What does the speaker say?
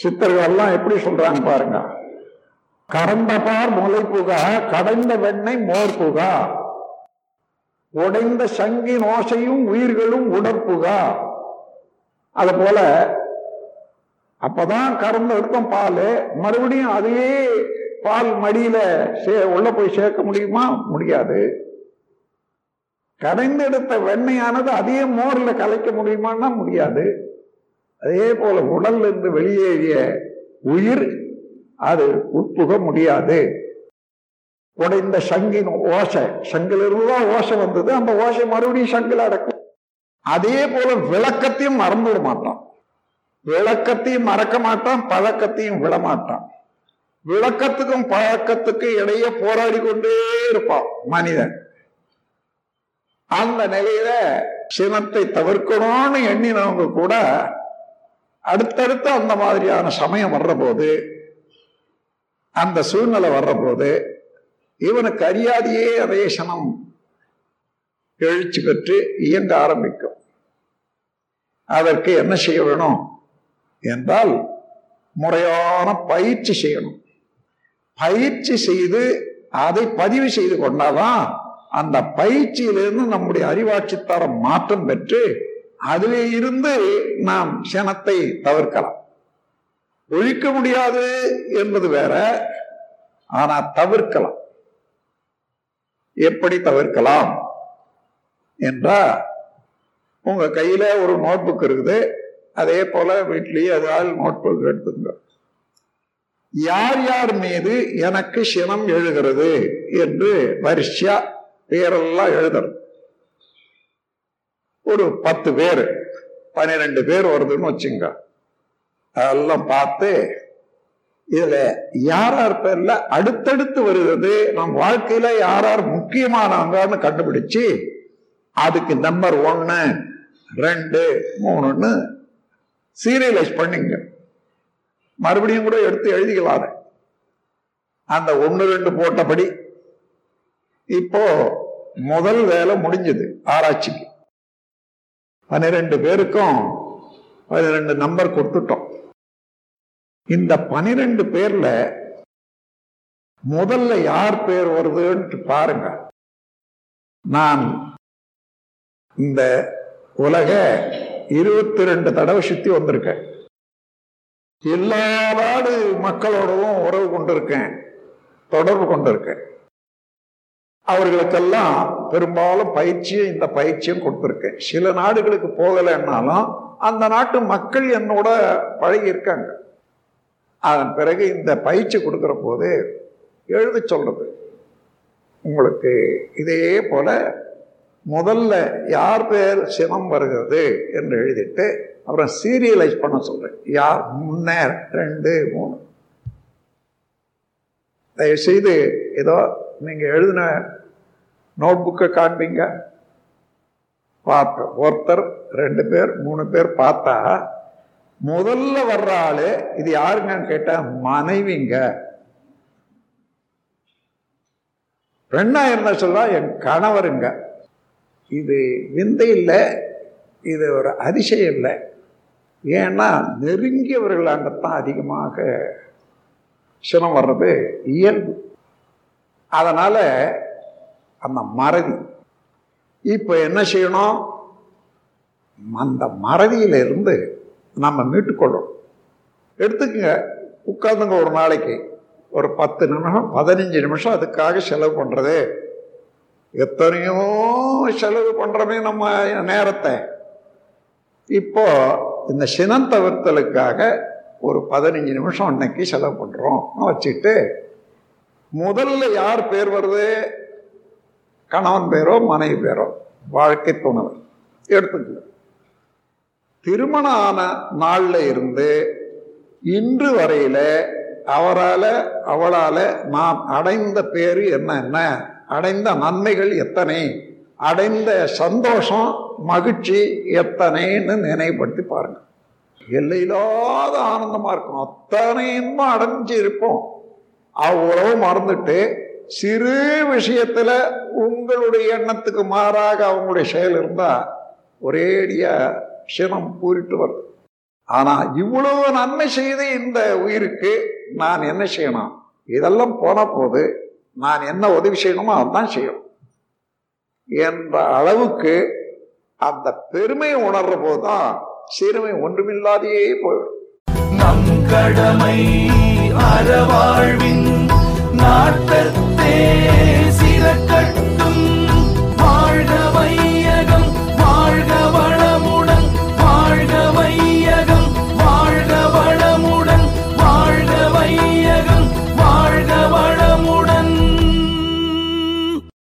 சித்தர்கள் எல்லாம் எப்படி சொல்றாங்க பாருங்க கறந்த பார் முளை புகா கடைந்த வெண்ணெய் மோர் புகா உடைந்த சங்கின் ஓசையும் உயிர்களும் உடற்புகா அது போல அப்பதான் கறந்து எடுத்தோம் பால் மறுபடியும் அதையே பால் மடியில சே உள்ள போய் சேர்க்க முடியுமா முடியாது கடைந்தெடுத்த வெண்ணெயானது அதே மோர்ல கலைக்க முடியுமான்னா முடியாது அதே போல உடல்ல இருந்து வெளியேறிய உயிர் அது உட்புக முடியாது உடைந்த சங்கின் ஓசை சங்கிலிருந்து தான் ஓசை வந்தது அந்த ஓசை மறுபடியும் சங்கில் அடக்கும் அதே போல விளக்கத்தையும் மறந்துவிட மாட்டான் விளக்கத்தையும் மறக்க மாட்டான் பழக்கத்தையும் விடமாட்டான் விளக்கத்துக்கும் பழக்கத்துக்கும் இடையே போராடி கொண்டே இருப்பான் மனிதன் அந்த நிலையில சினத்தை தவிர்க்கணும்னு எண்ணினவங்க கூட அடுத்தடுத்து அந்த மாதிரியான சமயம் வர்ற போது அந்த சூழ்நிலை வர்ற போது இவனுக்கு அறியாதையே அதே சனம் எழுச்சி பெற்று இயங்க ஆரம்பிக்கும் அதற்கு என்ன செய்ய வேணும் என்றால் முறையான பயிற்சி செய்யணும் பயிற்சி செய்து அதை பதிவு செய்து கொண்டாதான் அந்த பயிற்சியிலிருந்து நம்முடைய அறிவாட்சி தரம் மாற்றம் பெற்று அதிலே இருந்து நாம் சினத்தை தவிர்க்கலாம் ஒழிக்க முடியாது என்பது வேற ஆனா தவிர்க்கலாம் எப்படி தவிர்க்கலாம் என்றா உங்க கையில ஒரு நோட் புக் இருக்குது அதே போல வீட்லயே அதாவது நோட் புக் எடுத்துங்க யார் யார் மீது எனக்கு சினம் எழுகிறது என்று வரிசையா பேரெல்லாம் எழுதுறது ஒரு பத்து பேர் பன்னிரெண்டு பேர் வருதுன்னு வச்சுங்க அதெல்லாம் பார்த்து இதுல யார் யார் பேர்ல அடுத்தடுத்து வருகிறது நம் வாழ்க்கையில யார் யார் முக்கியமானவங்கன்னு கண்டுபிடிச்சு அதுக்கு நம்பர் ஒன்னு ரெண்டு மூணுன்னு சீரியலைஸ் பண்ணிங்க மறுபடியும் கூட எடுத்து எழுதிக்கலாம் அந்த ஒன்னு ரெண்டு போட்டபடி இப்போ முதல் வேலை முடிஞ்சது ஆராய்ச்சிக்கு பன்னிரெண்டு பேருக்கும் பன்னிரெண்டு நம்பர் கொடுத்துட்டோம் இந்த பனிரெண்டு பேர்ல முதல்ல யார் பேர் வருதுன்னு பாருங்க நான் இந்த உலக இருபத்தி ரெண்டு தடவை சுத்தி வந்திருக்கேன் எல்லா நாடு மக்களோடவும் உறவு கொண்டிருக்கேன் தொடர்பு கொண்டிருக்கேன் அவர்களுக்கெல்லாம் பெரும்பாலும் பயிற்சியும் இந்த பயிற்சியும் கொடுத்துருக்கேன் சில நாடுகளுக்கு போகலைன்னாலும் அந்த நாட்டு மக்கள் என்னோட பழகி இருக்காங்க அதன் பிறகு இந்த பயிற்சி கொடுக்குற போது எழுத சொல்றது உங்களுக்கு இதே போல முதல்ல யார் பேர் சினம் வருகிறது என்று எழுதிட்டு அப்புறம் சீரியலைஸ் பண்ண சொல்றேன் யார் முன்னே ரெண்டு மூணு தயவுசெய்து ஏதோ நீங்க எழுதின நோட் புக்கை காண்பீங்க பார்ப்ப ஒருத்தர் ரெண்டு பேர் மூணு பேர் பார்த்தா முதல்ல வர்ற ஆளு இது யாருங்கன்னு கேட்டா மனைவிங்க பெண்ணா இருந்தா சொல்றா என் கணவருங்க இது விந்தை இல்லை இது ஒரு அதிசயம் இல்லை ஏன்னா நெருங்கியவர்களாகத்தான் அதிகமாக சினம் வர்றது இயல்பு அதனால அந்த மறதி இப்போ என்ன செய்யணும் அந்த மறதியிலிருந்து நம்ம மீட்டுக்கொள்ளணும் எடுத்துக்கங்க உட்காந்துங்க ஒரு நாளைக்கு ஒரு பத்து நிமிஷம் பதினஞ்சு நிமிஷம் அதுக்காக செலவு பண்ணுறது எத்தனையோ செலவு பண்ணுறோமே நம்ம நேரத்தை இப்போ இந்த சினம் தவிர்த்தலுக்காக ஒரு பதினஞ்சு நிமிஷம் அன்னைக்கு செலவு பண்ணுறோம் வச்சுட்டு முதல்ல யார் பேர் வருது கணவன் பேரோ மனைவி பேரோ வாழ்க்கை துணவர் எடுத்துக்கல திருமணம் ஆன நாள்ல இருந்து இன்று வரையில அவரால் அவளால் நாம் அடைந்த பேரு என்ன என்ன அடைந்த நன்மைகள் எத்தனை அடைந்த சந்தோஷம் மகிழ்ச்சி எத்தனைன்னு நினைவுபடுத்தி பாருங்க எல்லையில்லாத ஆனந்தமா இருக்கும் அத்தனை இன்பம் அடைஞ்சு இருப்போம் அவ்வளவு மறந்துட்டு சிறு விஷயத்துல உங்களுடைய எண்ணத்துக்கு மாறாக அவங்களுடைய செயல் இருந்தா ஒரேடியா சினம் பூரிட்டு வருது ஆனா இவ்வளவு நன்மை செய்த இந்த உயிருக்கு நான் என்ன செய்யணும் இதெல்லாம் போன போது நான் என்ன உதவி செய்யணுமோ அதான் செய்யணும் என்ற அளவுக்கு அந்த பெருமையை உணர்ற போதுதான் சிறுமை ஒன்றுமில்லாதையே போயிடும் நம் கடமை அறவாழ்வின் நாட்டத்தே சிறக்கட்டும்